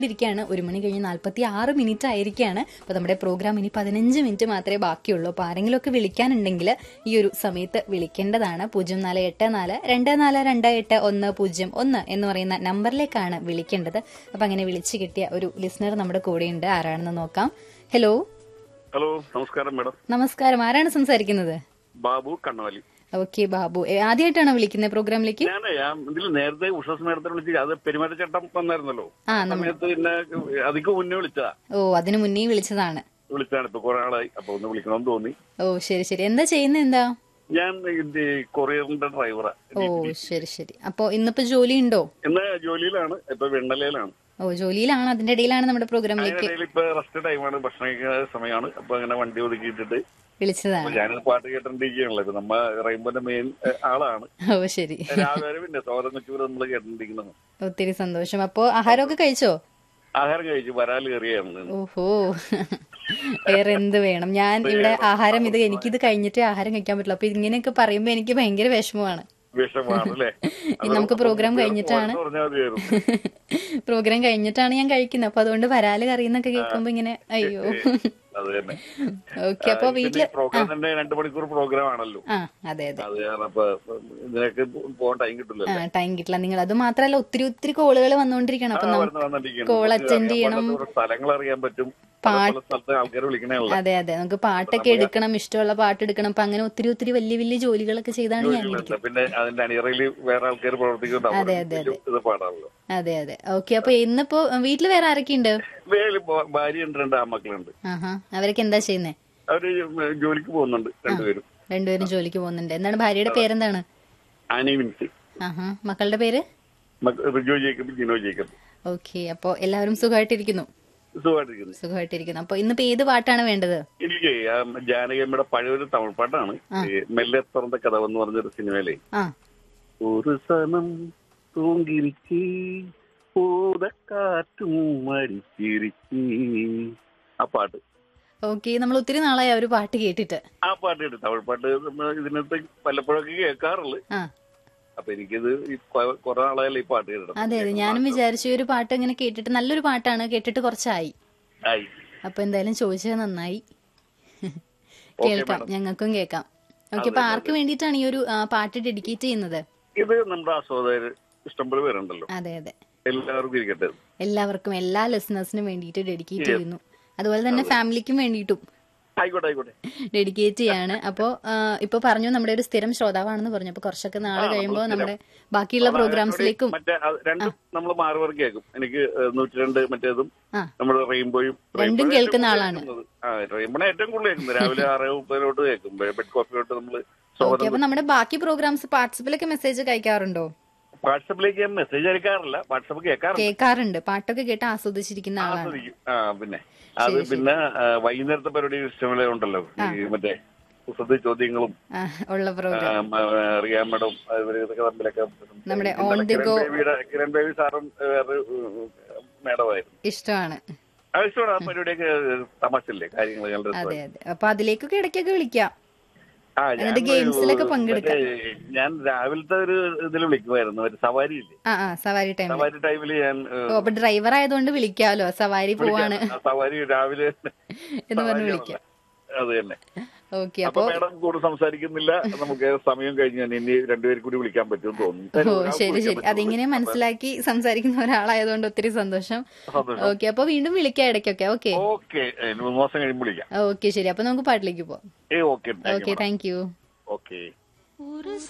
ഇരിക്കുകയാണ് ഒരു മണി കഴിഞ്ഞ് നാൽപ്പത്തി ആറ് മിനിറ്റ് ആയിരിക്കുകയാണ് അപ്പോൾ നമ്മുടെ പ്രോഗ്രാം ഇനി പതിനഞ്ച് മിനിറ്റ് മാത്രമേ ബാക്കിയുള്ളൂ അപ്പോൾ ആരെങ്കിലുമൊക്കെ വിളിക്കാനുണ്ടെങ്കിൽ ഈ ഒരു സമയത്ത് വിളിക്കേണ്ടതാണ് പൂജ്യം നാല് എട്ട് നാല് രണ്ട് നാല് രണ്ട് എട്ട് ഒന്ന് പൂജ്യം ഒന്ന് എന്ന് പറയുന്ന നമ്പറിലേക്കാണ് വിളിക്കേണ്ടത് അപ്പം അങ്ങനെ വിളിച്ചു കിട്ടിയ ഒരു ലിസണർ നമ്മുടെ കൂടെയുണ്ട് ആരാണെന്ന് നോക്കാം ഹലോ ഹലോ നമസ്കാരം മേഡം നമസ്കാരം ആരാണ് സംസാരിക്കുന്നത് ബാബു കണ്ണവലി ഓക്കെ ബാബു ഏ, ആദ്യമായിട്ടാണോ വിളിക്കുന്നത് പ്രോഗ്രാമിലേക്ക് ഞാൻ ഞാൻ ഇതിൽ നേരത്തെ ഉഷസ് മേഡത്തെ വിളിച്ച് അത് പെരുമാറ്റച്ചട്ടം വന്നായിരുന്നല്ലോ ആ ആ നമ്മ സമയത്ത് പിന്നെ അധികം മുന്നേ വിളിച്ചതാ ഓ അതിനു മുന്നേ വിളിച്ചതാണ് വിളിച്ചാണ് ഇപ്പൊ കുറെ ആളായി അപ്പൊ ഒന്ന് വിളിക്കണമെന്ന് തോന്നി ഓ ശരി ശരി എന്താ ചെയ്യുന്നത് എന്താ ഞാൻ ഇത് കൊറിയറിന്റെ ഡ്രൈവറാ ഓ ശരി ശരി അപ്പോ ഇന്നിപ്പോ ജോലി ഉണ്ടോ ഇന്ന് ജോലിയിലാണ് ഇപ്പൊ വെണ്ണലയിലാണ് ഓ ജോലിയിലാണ് അതിന്റെ ഇടയിലാണ് നമ്മുടെ പ്രോഗ്രാമിലേക്ക് അതിനിടയിൽ ഇപ്പൊ റെസ്റ്റ് ടൈമാണ് ഭക്ഷണം കഴിക്കുന്ന സമയമാണ് അപ്പൊ അങ്ങനെ വണ്ടി ഒതുക്കിയിട്ടിട്ട് വിളിച്ചതാണ് ഞാനൊരു പാട്ട് കേട്ടോണ്ടിരിക്കുകയാണല്ലോ ഇപ്പൊ നമ്മ റെയിൻബോന്റെ മെയിൻ ആളാണ് ഓ ശരി രാവിലെ വരെ പിന്നെ സോദം വെച്ചൂർ നമ്മൾ കേട്ടോണ്ടിരിക്കുന്നത് ഒത്തിരി സന്തോഷം അപ്പോ ആഹാരമൊക്കെ കഴിച്ചോ ആഹാരം കഴിച്ചു വരാൽ കയറിയാണ് ഓഹോ വേറെ എന്ത് വേണം ഞാൻ ഇവിടെ ആഹാരം ഇത് എനിക്കിത് കഴിഞ്ഞിട്ടേ ആഹാരം കഴിക്കാൻ പറ്റുള്ളൂ അപ്പൊ ഇങ്ങനെയൊക്കെ പറയുമ്പോ എനിക്ക് ഭയങ്കര വിഷമമാണ് വിഷമാണ് അല്ലേ ഇനി നമുക്ക് പ്രോഗ്രാം കഴിഞ്ഞിട്ടാണ് പറഞ്ഞാൽ മതിയായിരുന്നു പ്രോഗ്രാം കഴിഞ്ഞിട്ടാണ് ഞാൻ കഴിക്കുന്നത് അപ്പൊ അതുകൊണ്ട് വരാല് കറിയെന്നൊക്കെ കേൾക്കുമ്പോ ഇങ്ങനെ അയ്യോ അത് തന്നെ ഓക്കെ അപ്പൊ വീട്ടില് പ്രോഗ്രാം തന്നെ രണ്ടു മണിക്കൂർ പ്രോഗ്രാം ആണല്ലോ ആ അതെ അതെ അത് കാരണം ഇപ്പൊ ഇതിനൊക്കെ പോകാൻ ടൈം കിട്ടില്ല ആ ടൈം കിട്ടില്ല നിങ്ങൾ അത് മാത്രല്ല ഒത്തിരി ഒത്തിരി കോളുകൾ വന്നുകൊണ്ടിരിക്കണം അപ്പൊ നമുക്ക് call attend ചെയ്യണം. സ്ഥലങ്ങൾ അറിയാൻ പറ്റും പല പല സ്ഥലത്ത് ആൾക്കാർ വിളിക്കണേയുള്ള അതെ അതെ നമുക്ക് പാട്ടൊക്കെ എടുക്കണം ഇഷ്ടമുള്ള പാട്ട് എടുക്കണം അപ്പൊ അങ്ങനെ ഒത്തിരി ഒത്തിരി വലിയ വലിയ ജോലികളൊക്കെ ചെയ്താണ് ഞാൻ ഇരിക്കുന്നത് പിന്നെ അതിന്റെ അണിയറയിൽ വേറെ ആൾക്കാർ പ്രവർത്തിക്കുന്നുണ്ടാവും അതെ, അതെ, വലിയ ഇത് പാടാണല്ലോ അതെ അതെ ഓക്കെ അപ്പൊ ഇന്നിപ്പോ വീട്ടില് വേറെ ആരൊക്കെ ഉണ്ട് വേല് ഭാര്യ ഉണ്ട് രണ്ട് ആമക്കളുണ്ട് ആഹാ അവരൊക്കെ എന്താ ചെയ്യുന്നേ അവര് ജോലിക്ക് പോകുന്നുണ്ട് രണ്ടുപേരും രണ്ടുപേരും ജോലിക്ക് പോകുന്നുണ്ട് എന്താണ് ഭാര്യയുടെ പേരെന്താണ് ആനി വിൻസി ആഹാ മക്കളുടെ പേര് മക്ക- റിജോ ജേക്കബ് ജിനോ ജേക്കബ് ഓക്കെ അപ്പൊ എല്ലാവരും സുഖമായിട്ടിരിക്കുന്നു സുഖമായിട്ടിരിക്കുന്നു സുഖമായിട്ടിരിക്കുന്നു അപ്പൊ ഇന്നിപ്പോ ഏത് പാട്ടാണ് വേണ്ടത് എനിക്ക് ആ ജാനകിയമ്മയുടെ പഴയൊരു തമിഴ് പാട്ടാണ് ഈ മെല്ലെ തുറന്ന കഥ എന്ന് പറഞ്ഞൊരു സിനിമയിലെ ആ ഒരു സനം തൂങ്ങിരിച്ച് പൂതക്കാറ്റും മരിച്ചിരിച്ച് ആ പാട്ട് ഓക്കെ നമ്മൾ ഒത്തിരി നാളായി ആ ഒരു പാട്ട് കേട്ടിട്ട് ആ പാട്ട് കേട്ടു തമിഴ് പാട്ട് നമ്മൾ ഇതിനകത്ത് പലപ്പോഴൊക്കെ കേൾക്കാറുള്ളു ആ അപ്പൊ എനിക്കിത് ഈ കൊ- കുറെ നാളായല്ലോ ഈ പാട്ട് കേട്ടിട്ട് അതെ അതെ ഞാനും വിചാരിച്ചു ഈ ഒരു പാട്ട് ഇങ്ങനെ കേട്ടിട്ട് നല്ലൊരു പാട്ടാണ് കേട്ടിട്ട് കുറച്ചായി ആയി അപ്പൊ എന്തായാലും ചോദിച്ചത് നന്നായി കേൾക്കാം ഞങ്ങൾക്കും കേൾക്കാം ഓക്കെ അപ്പൊ ആർക്ക് വേണ്ടിയിട്ടാണ് ഈ ഒരു ആ, പാട്ട് ഡെഡിക്കേറ്റ് ചെയ്യുന്നത് ഇത് നമ്മുടെ ആസ്വാദകർ ഇഷ്ടംപോലെ പേരുണ്ടല്ലോ അതെ അതെ എല്ലാവർക്കും ഇരിക്കട്ടെ എല്ലാവർക്കും എല്ലാ ലിസണേഴ്സിനും വേണ്ടിയിട്ട് ഡെഡിക്കേറ്റ് ചെയ്യുന്നു അതുപോലെ തന്നെ ഫാമിലിക്കും വേണ്ടിയിട്ടും ആയിക്കോട്ടെ ആയിക്കോട്ടെ ഡെഡിക്കേറ്റ് ചെയ്യാണ് അപ്പോ ആ, ഇപ്പൊ പറഞ്ഞു നമ്മുടെ ഒരു സ്ഥിരം ശ്രോതാവാണെന്ന് പറഞ്ഞു അപ്പൊ കുറച്ചൊക്കെ നാളെ കഴിയുമ്പോൾ നമ്മുടെ ബാക്കിയുള്ള പ്രോഗ്രാംസിലേക്കും മറ്റേ അത് രണ്ടും നമ്മൾ മാറി മാറി കേൾക്കും എനിക്ക് നൂറ്റി രണ്ട് മറ്റേതും ആ. നമ്മുടെ റെയിൻബോയും രണ്ടും കേൾക്കുന്ന ആളാണ്. ആ റെയിൻബോണെ ഏറ്റവും കൂടുതൽ കേൾക്കുന്നത് രാവിലെ ആറ് മുപ്പതിലോട്ട് കേൾക്കും ബെഡ് കോഫിലോട്ട് നമ്മൾ ഓക്കെ അപ്പൊ നമ്മുടെ ബാക്കി പ്രോഗ്രാംസ് വാട്സപ്പിലൊക്കെ മെസ്സേജ് കഴിക്കാറുണ്ടോ വാട്സപ്പിലേക്ക് ഞാൻ മെസ്സേജ് അയക്കാറില്ല വാട്സപ്പ് കേൾക്കാറുണ്ട് കേൾക്കാറുണ്ട് പാട്ടൊക്കെ കേട്ട് ആസ്വദിച്ചിരിക്കുന്ന ആളാണ് ആസ്വദിക്കും. ആ പിന്നെ അത് പിന്നെ ആ, വൈകുന്നേരത്തെ പരിപാടി ഇഷ്ടംപോലെ ഉണ്ടല്ലോ ഈ മറ്റേ പുസ്തക ചോദ്യങ്ങളും ആ, ഉള്ള പ്രോഗ്രാം റിയാ മേഡം ഇവരൊക്കെ തമ്മിലൊക്കെ നമ്മുടെ ഇന്നലെ on the കിരൺ go. ബേബിയുടെ കിരൺ ബേബി സാറും വേറെ മേഡമായിരുന്നു ഇഷ്ടമാണ് ആവശ്യമാണ് ആ പരിപാടിയൊക്കെ തമാശല്ലേ കാര്യങ്ങൾ നല്ല അതെ രസമായി. അതെ അപ്പൊ അതിലേക്കൊക്കെ ഇടയ്ക്കൊക്കെ വിളിക്കാം ആ, ഞാൻ എന്നിട്ട് ഗെയിംസിലൊക്കെ ഒരു- പങ്കെടുക്കാം. മറ്റേ ഞാൻ രാവിലത്തെ ഒരു ഇതിൽ വിളിക്കുമായിരുന്നു ഒരു സവാരി ഇല്ലേ ആ ആ സവാരി ടൈം സവാരി ടൈമിൽ ഞാൻ ഏ, ഓ അപ്പൊ ഡ്രൈവർ ആയതുകൊണ്ട് വിളിക്കാമല്ലോ സവാരി പോവാണ് ആ സവാരി രാവിലെ എന്ന് പറഞ്ഞ് സവാരി വിളിക്കാം അത് തന്നെ ഓക്കെ അപ്പൊ അപ്പൊ മേഡം കൂടുതൽ സംസാരിക്കുന്നില്ല നമുക്ക് സമയം കഴിഞ്ഞ് ഞാൻ ഇനി രണ്ടുപേരും കൂടി വിളിക്കാൻ പറ്റുമെന്ന് ഓ തോന്നുന്നു ശരി ഒരാൾക്ക് ശരി വിളിക്കാൻ പറ്റുള്ളൂ. അതിങ്ങനെ മനസ്സിലാക്കി സംസാരിക്കുന്ന ഒരാളായതുകൊണ്ട് ഒത്തിരി സന്തോഷം സന്തോഷം. ഓക്കെ അപ്പൊ വീണ്ടും വിളിക്കാം ഇടയ്ക്കൊക്കെ ഓക്കെ ഓക്കെ ഇനി മൂന്ന് മാസം കഴിയുമ്പോൾ വിളിക്കാം ഓക്കെ ശരി അപ്പൊ നമുക്ക് പാട്ടിലേക്ക് പോവാം ഏ okay okay thank you okay ഒരു